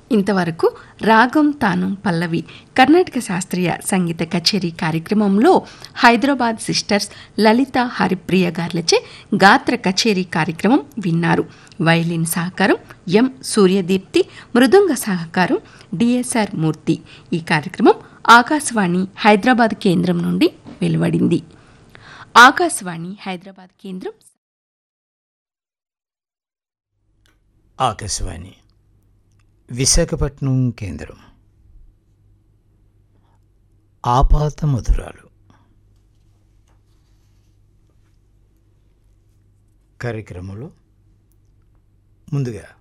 ఇంతవరకు రాగం తానం పల్లవి కర్ణాటక శాస్త్రీయ సంగీత కచేరీ కార్యక్రమంలో హైదరాబాద్ సిస్టర్స్ లలిత హరిప్రియ గార్లచే గాత్ర కచేరీ కార్యక్రమం విన్నారు వైలిన్ సహకారం ఎం సూర్యదీప్తి మృదంగ సహకారం డిఎస్ఆర్ మూర్తి ఈ కార్యక్రమం ఆకాశవాణి హైదరాబాద్ కేంద్రం నుండి వెలువడింది ఆకాశవాణి హైదరాబాద్ కేంద్రం ఆకాశవాణి విశాఖపట్నం కేంద్రం ఆపాత మధురాలు కార్యక్రమంలో ముందుగా